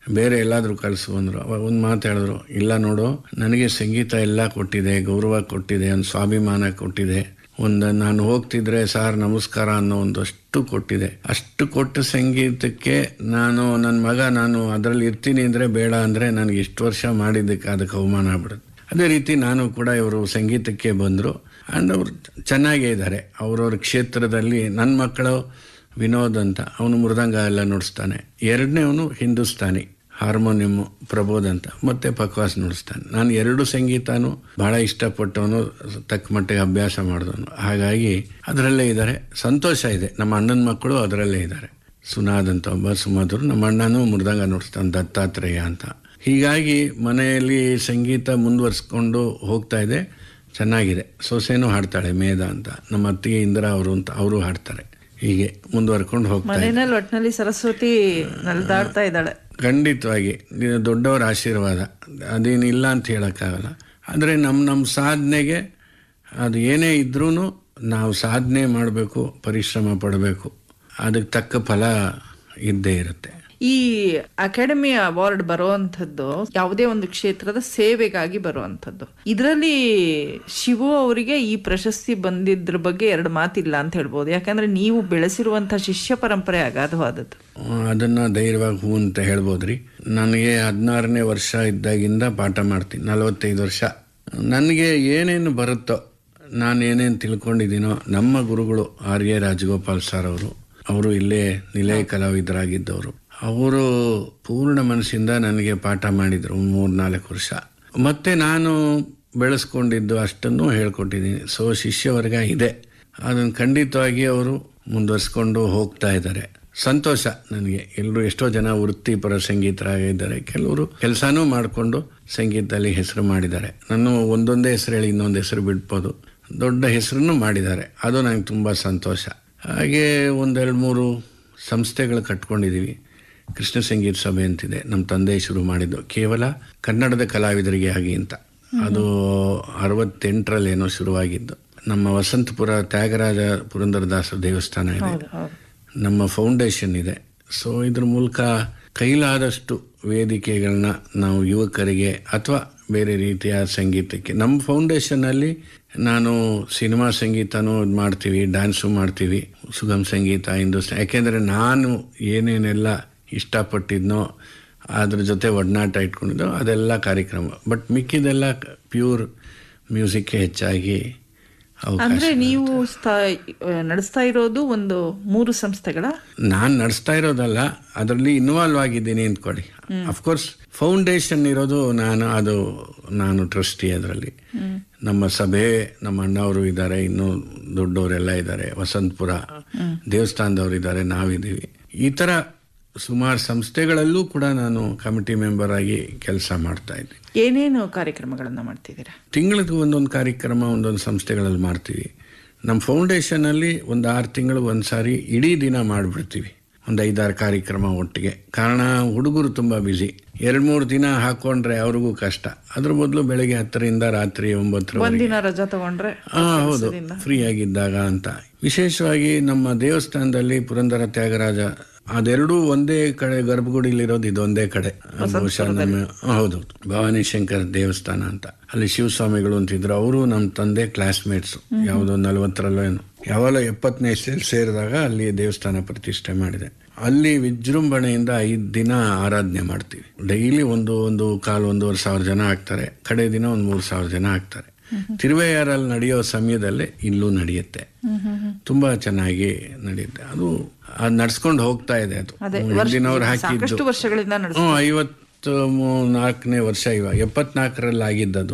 ಬೇರೆ ಎಲ್ಲಾದರೂ ಕಳಿಸು ಅಂದರು ಅವಾಗ ಒಂದು ಮಾತು ಹೇಳಿದ್ರು ಇಲ್ಲ ನೋಡು ನನಗೆ ಸಂಗೀತ ಎಲ್ಲ ಕೊಟ್ಟಿದೆ ಗೌರವ ಕೊಟ್ಟಿದೆ ಒಂದು ಸ್ವಾಭಿಮಾನ ಕೊಟ್ಟಿದೆ ಒಂದು ನಾನು ಹೋಗ್ತಿದ್ರೆ ಸಾರ್ ನಮಸ್ಕಾರ ಅನ್ನೋ ಒಂದಷ್ಟು ಕೊಟ್ಟಿದೆ ಅಷ್ಟು ಕೊಟ್ಟ ಸಂಗೀತಕ್ಕೆ ನಾನು ನನ್ನ ಮಗ ನಾನು ಅದರಲ್ಲಿ ಇರ್ತೀನಿ ಅಂದರೆ ಬೇಡ ಅಂದರೆ ನನಗೆ ಇಷ್ಟು ವರ್ಷ ಮಾಡಿದ್ದಕ್ಕೆ ಅದಕ್ಕೆ ಅವಮಾನ ಆಗ್ಬಿಡುತ್ತೆ ಅದೇ ರೀತಿ ನಾನು ಕೂಡ ಇವರು ಸಂಗೀತಕ್ಕೆ ಬಂದರು ಆ್ಯಂಡ್ ಅವರು ಚೆನ್ನಾಗೇ ಇದ್ದಾರೆ ಅವ್ರವ್ರ ಕ್ಷೇತ್ರದಲ್ಲಿ ನನ್ನ ಮಕ್ಕಳು ವಿನೋದ್ ಅಂತ ಅವನು ಮೃದಂಗ ಎಲ್ಲ ನುಡಿಸ್ತಾನೆ ಎರಡನೇವನು ಹಿಂದೂಸ್ತಾನಿ ಹಾರ್ಮೋನಿಯಮ್ಮು ಪ್ರಬೋಧ್ ಅಂತ ಮತ್ತೆ ಪಕ್ವಾಸ್ ನುಡಿಸ್ತಾನೆ ನಾನು ಎರಡು ಸಂಗೀತನೂ ಬಹಳ ಇಷ್ಟಪಟ್ಟವನು ತಕ್ಕ ಮಟ್ಟಿಗೆ ಅಭ್ಯಾಸ ಮಾಡಿದವನು ಹಾಗಾಗಿ ಅದರಲ್ಲೇ ಇದ್ದಾರೆ ಸಂತೋಷ ಇದೆ ನಮ್ಮ ಅಣ್ಣನ ಮಕ್ಕಳು ಅದರಲ್ಲೇ ಇದ್ದಾರೆ ಸುನಾದ್ ಅಂತ ಒಬ್ಬ ಸುಮಧುರ್ ನಮ್ಮ ಅಣ್ಣನೂ ಮೃದಂಗ ನುಡಿಸ್ತಾನೆ ದತ್ತಾತ್ರೇಯ ಅಂತ ಹೀಗಾಗಿ ಮನೆಯಲ್ಲಿ ಸಂಗೀತ ಮುಂದುವರಿಸ್ಕೊಂಡು ಹೋಗ್ತಾ ಇದೆ ಚೆನ್ನಾಗಿದೆ ಸೊಸೆನೂ ಹಾಡ್ತಾಳೆ ಮೇಧ ಅಂತ ನಮ್ಮ ಅತ್ತಿಗೆ ಇಂದಿರಾ ಅವರು ಅಂತ ಅವರು ಹಾಡ್ತಾರೆ ಹೀಗೆ ಮುಂದುವರ್ಕೊಂಡು ಹೋಗ್ತಾ ಇದೆ ಮನೆಯಲ್ಲಿ ಒಟ್ಟಿನಲ್ಲಿ ಸರಸ್ವತಿ ನಲ್ದಾಡ್ತಾ ಇದ್ದಾಳೆ ಖಂಡಿತವಾಗಿ ಇದು ದೊಡ್ಡವರ ಆಶೀರ್ವಾದ ಅದೇನಿಲ್ಲ ಅಂತ ಹೇಳೋಕ್ಕಾಗಲ್ಲ ಆದರೆ ನಮ್ಮ ನಮ್ಮ ಸಾಧನೆಗೆ ಅದು ಏನೇ ಇದ್ರೂ ನಾವು ಸಾಧನೆ ಮಾಡಬೇಕು ಪರಿಶ್ರಮ ಪಡಬೇಕು ಅದಕ್ಕೆ ತಕ್ಕ ಫಲ ಇದ್ದೇ ಇರುತ್ತೆ ಈ ಅಕಾಡೆಮಿ ಅವಾರ್ಡ್ ಬರುವಂಥದ್ದು ಯಾವುದೇ ಒಂದು ಕ್ಷೇತ್ರದ ಸೇವೆಗಾಗಿ ಬರುವಂಥದ್ದು ಇದರಲ್ಲಿ ಶಿವು ಅವರಿಗೆ ಈ ಪ್ರಶಸ್ತಿ ಬಂದಿದ್ರ ಬಗ್ಗೆ ಎರಡು ಮಾತಿಲ್ಲ ಅಂತ ಹೇಳ್ಬೋದು ಯಾಕಂದ್ರೆ ನೀವು ಬೆಳೆಸಿರುವಂತಹ ಶಿಷ್ಯ ಪರಂಪರೆ ಅಗಾಧವಾದದ್ದು ಅದನ್ನು ಧೈರ್ಯವಾಗಿ ಹೂ ಅಂತ ಹೇಳ್ಬೋದ್ರಿ ನನಗೆ ಹದಿನಾರನೇ ವರ್ಷ ಇದ್ದಾಗಿಂದ ಪಾಠ ಮಾಡ್ತೀನಿ ನಲವತ್ತೈದು ವರ್ಷ ನನಗೆ ಏನೇನು ಬರುತ್ತೋ ನಾನು ಏನೇನು ತಿಳ್ಕೊಂಡಿದ್ದೀನೋ ನಮ್ಮ ಗುರುಗಳು ಆರ್ ಎ ರಾಜಗೋಪಾಲ್ ಸರ್ ಅವರು ಅವರು ಇಲ್ಲೇ ನಿಲಯ ಕಲಾವಿದರಾಗಿದ್ದವರು ಅವರು ಪೂರ್ಣ ಮನಸ್ಸಿಂದ ನನಗೆ ಪಾಠ ಮಾಡಿದರು ಮೂರು ನಾಲ್ಕು ವರ್ಷ ಮತ್ತೆ ನಾನು ಬೆಳೆಸ್ಕೊಂಡಿದ್ದು ಅಷ್ಟನ್ನು ಹೇಳ್ಕೊಟ್ಟಿದ್ದೀನಿ ಸೊ ಶಿಷ್ಯವರ್ಗ ಇದೆ ಅದನ್ನು ಖಂಡಿತವಾಗಿ ಅವರು ಮುಂದುವರಿಸ್ಕೊಂಡು ಹೋಗ್ತಾ ಇದ್ದಾರೆ ಸಂತೋಷ ನನಗೆ ಎಲ್ಲರೂ ಎಷ್ಟೋ ಜನ ವೃತ್ತಿಪರ ಸಂಗೀತರಾಗಿದ್ದಾರೆ ಕೆಲವರು ಕೆಲಸನೂ ಮಾಡಿಕೊಂಡು ಸಂಗೀತದಲ್ಲಿ ಹೆಸರು ಮಾಡಿದ್ದಾರೆ ನಾನು ಒಂದೊಂದೇ ಹೆಸರು ಹೇಳಿ ಇನ್ನೊಂದು ಹೆಸರು ಬಿಡ್ಬೋದು ದೊಡ್ಡ ಹೆಸರನ್ನು ಮಾಡಿದ್ದಾರೆ ಅದು ನನಗೆ ತುಂಬ ಸಂತೋಷ ಹಾಗೆ ಒಂದೆರಡು ಮೂರು ಸಂಸ್ಥೆಗಳು ಕಟ್ಕೊಂಡಿದ್ದೀವಿ ಕೃಷ್ಣ ಸಂಗೀತ ಸಭೆ ಅಂತಿದೆ ನಮ್ಮ ತಂದೆ ಶುರು ಮಾಡಿದ್ದು ಕೇವಲ ಕನ್ನಡದ ಕಲಾವಿದರಿಗೆ ಆಗಿ ಅಂತ ಅದು ಅರವತ್ತೆಂಟರಲ್ಲಿ ಏನೋ ಶುರುವಾಗಿದ್ದು ನಮ್ಮ ವಸಂತಪುರ ತ್ಯಾಗರಾಜ ಪುರಂದರದಾಸ ದೇವಸ್ಥಾನ ಇದೆ ನಮ್ಮ ಫೌಂಡೇಶನ್ ಇದೆ ಸೊ ಇದ್ರ ಮೂಲಕ ಕೈಲಾದಷ್ಟು ವೇದಿಕೆಗಳನ್ನ ನಾವು ಯುವಕರಿಗೆ ಅಥವಾ ಬೇರೆ ರೀತಿಯ ಸಂಗೀತಕ್ಕೆ ನಮ್ಮ ಫೌಂಡೇಶನ್ನಲ್ಲಿ ನಾನು ಸಿನಿಮಾ ಸಂಗೀತನೂ ಇದ್ ಮಾಡ್ತೀವಿ ಡ್ಯಾನ್ಸು ಮಾಡ್ತೀವಿ ಸುಗಮ ಸಂಗೀತ ಹಿಂದೂಸ್ತಾನ್ ಯಾಕೆಂದರೆ ನಾನು ಏನೇನೆಲ್ಲ ಇಷ್ಟಪಟ್ಟಿದ್ನೋ ಅದ್ರ ಜೊತೆ ಒಡನಾಟ ಇಟ್ಕೊಂಡಿದ್ದೋ ಅದೆಲ್ಲ ಕಾರ್ಯಕ್ರಮ ಬಟ್ ಮಿಕ್ಕಿದೆಲ್ಲ ಪ್ಯೂರ್ ಮ್ಯೂಸಿಕ್ಗೆ ಹೆಚ್ಚಾಗಿ ಅವಕಾಶ ಅಂದ್ರೆ ನೀವು ಸ್ಥಾ- ನಡೆಸ್ತಾ ಇರೋದು ಒಂದು ಮೂರು ಸಂಸ್ಥೆಗಳ ನಾನು ನಡೆಸ್ತಾ ಇರೋದಲ್ಲ ಅದರಲ್ಲಿ ಇನ್ವಾಲ್ವ್ ಆಗಿದ್ದೀನಿ ಅಂದ್ಕೊಳ್ಳಿ ಅಫ್ಕೋರ್ಸ್ ಫೌಂಡೇಶನ್ ಇರೋದು ನಾನು ಅದು ನಾನು ಟ್ರಸ್ಟಿ ಅದರಲ್ಲಿ ನಮ್ಮ ಸಭೆ ನಮ್ಮ ಅಣ್ಣವರು ಇದ್ದಾರೆ ಇನ್ನೂ ದೊಡ್ಡವರೆಲ್ಲ ಇದ್ದಾರೆ ವಸಂತಪುರ ದೇವಸ್ಥಾನದವರು ಇದ್ದಾರೆ ನಾವಿದ್ದೀವಿ ಈ ಥರ ಸುಮಾರು ಸಂಸ್ಥೆಗಳಲ್ಲೂ ಕೂಡ ನಾನು ಕಮಿಟಿ ಮೆಂಬರ್ ಆಗಿ ಕೆಲಸ ಮಾಡ್ತಾ ಇದ್ದೀನಿ ಏನೇನು ಕಾರ್ಯಕ್ರಮಗಳನ್ನ ಮಾಡ್ತಿದ್ದೀರಾ ತಿಂಗಳಿಗೆ ಒಂದೊಂದು ಕಾರ್ಯಕ್ರಮ ಒಂದೊಂದು ಸಂಸ್ಥೆಗಳಲ್ಲಿ ಮಾಡ್ತೀವಿ ನಮ್ಮ ಫೌಂಡೇಶನಲ್ಲಿ ಒಂದು ಆರು ತಿಂಗಳು ಒಂದು ಸಾರಿ ಇಡೀ ದಿನ ಮಾಡಿಬಿಡ್ತೀವಿ ಒಂದು ಐದಾರು ಕಾರ್ಯಕ್ರಮ ಒಟ್ಟಿಗೆ ಕಾರಣ ಹುಡುಗರು ತುಂಬ ಬ್ಯುಸಿ ಎರಡು ಮೂರು ದಿನ ಹಾಕೊಂಡ್ರೆ ಅವ್ರಿಗೂ ಕಷ್ಟ ಅದ್ರ ಬದಲು ಬೆಳಗ್ಗೆ ಹತ್ತರಿಂದ ರಾತ್ರಿ ಒಂಬತ್ತರವರೆಗೆ ಒಂದಿನ ರಜಾ ತಗೊಂಡ್ರೆ ಹಾ ಹೌದು ಫ್ರೀ ಆಗಿದ್ದಾಗ ಅಂತ ವಿಶೇಷವಾಗಿ ನಮ್ಮ ದೇವಸ್ಥಾನದಲ್ಲಿ ಪುರಂದರ ತ್ಯಾಗರಾಜ ಅದೆರಡೂ ಒಂದೇ ಕಡೆ ಗರ್ಭಗುಡಿಲಿರೋದು ಇದೊಂದೇ ಕಡೆ ಬಹುಶಃ ನಮ್ಮ ಹೌದು ಭವಾನಿ ಶಂಕರ್ ದೇವಸ್ಥಾನ ಅಂತ ಅಲ್ಲಿ ಶಿವಸ್ವಾಮಿಗಳು ಅಂತಿದ್ರು ಅವರು ನಮ್ಮ ತಂದೆ ಕ್ಲಾಸ್ಮೇಟ್ಸ್ ಯಾವುದೋ ನಲವತ್ತರಲ್ಲೋ ಏನು ಯಾವಾಗ ಎಪ್ಪತ್ತನೇ ಇಸ್ವಿಯಲ್ಲಿ ಸೇರಿದಾಗ ಅಲ್ಲಿ ದೇವಸ್ಥಾನ ಪ್ರತಿಷ್ಠೆ ಮಾಡಿದೆ ಅಲ್ಲಿ ವಿಜೃಂಭಣೆಯಿಂದ ಐದು ದಿನ ಆರಾಧನೆ ಮಾಡ್ತೀವಿ ಡೈಲಿ ಒಂದು ಒಂದು ಕಾಲು ಒಂದೂವರೆ ಸಾವಿರ ಜನ ಆಗ್ತಾರೆ ಕಡೆ ದಿನ ಒಂದು ಮೂರು ಸಾವಿರ ಜನ ಆಗ್ತಾರೆ ತಿರುವೆಯಾರಲ್ಲಿ ನಡೆಯೋ ಸಮಯದಲ್ಲೇ ಇಲ್ಲೂ ನಡೆಯುತ್ತೆ ತುಂಬಾ ಚೆನ್ನಾಗಿ ನಡೆಯುತ್ತೆ ಅದು ಅದು ನಡ್ಸ್ಕೊಂಡು ಹೋಗ್ತಾ ಇದೆ ಅದು ಹಿಂದಿನವ್ರು ಹಾಕಿದ್ದು ಸಾಕಷ್ಟು ವರ್ಷಗಳಿಂದ ನಡೆಸ ಹ್ಞೂ ಐವತ್ತು ಮೂ- ನಾಲ್ಕನೇ ವರ್ಷ ಇವಾಗ ಎಪ್ಪತ್ನಾಲ್ಕರಲ್ಲಿ ಆಗಿದ್ದದು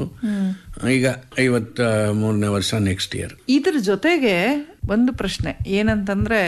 ಈಗ ಐವತ್ತ ಮೂರನೇ ವರ್ಷ ನೆಕ್ಸ್ಟ್ ಇಯರ್ ಇದ್ರ ಜೊತೆಗೆ ಒಂದು ಪ್ರಶ್ನೆ ಏನಂತಂದ್ರೆ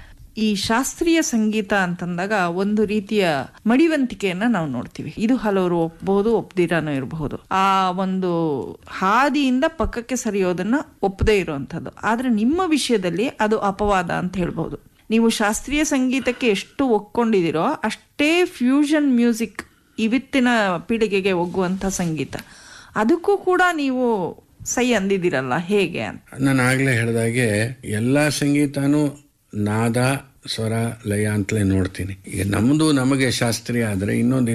ಈ ಶಾಸ್ತ್ರೀಯ ಸಂಗೀತ ಅಂತಂದಾಗ ಒಂದು ರೀತಿಯ ಮಡಿವಂತಿಕೆಯನ್ನ ನಾವು ನೋಡ್ತೀವಿ ಇದು ಹಲವರು ಒಪ್ಪಬಹುದು ಒಪ್ಪದಿರಾನು ಇರಬಹುದು ಆ ಒಂದು ಹಾದಿಯಿಂದ ಪಕ್ಕಕ್ಕೆ ಸರಿಯೋದನ್ನ ಒಪ್ಪದೇ ಇರುವಂತದ್ದು ಆದ್ರೆ ನಿಮ್ಮ ವಿಷಯದಲ್ಲಿ ಅದು ಅಪವಾದ ಅಂತ ಹೇಳ್ಬಹುದು ನೀವು ಶಾಸ್ತ್ರೀಯ ಸಂಗೀತಕ್ಕೆ ಎಷ್ಟು ಒಕ್ಕೊಂಡಿದ್ದೀರೋ ಅಷ್ಟೇ ಫ್ಯೂಷನ್ ಮ್ಯೂಸಿಕ್ ಇವತ್ತಿನ ಪೀಳಿಗೆಗೆ ಒಗ್ಗುವಂತ ಸಂಗೀತ ಅದಕ್ಕೂ ಕೂಡ ನೀವು ಸೈ ಅಂದಿದ್ದೀರಲ್ಲ ಹೇಗೆ ಅಂತ ನಾನು ಆಗ್ಲೇ ಹೇಳಿದಾಗೆ ಎಲ್ಲಾ ಸಂಗೀತನೂ ನಾದ ಸ್ವರ ಲಯ ಅಂತಲೇ ನೋಡ್ತೀನಿ ಈಗ ನಮ್ಮದು ನಮಗೆ ಶಾಸ್ತ್ರೀಯ ಆದರೆ ಇನ್ನೊಂದು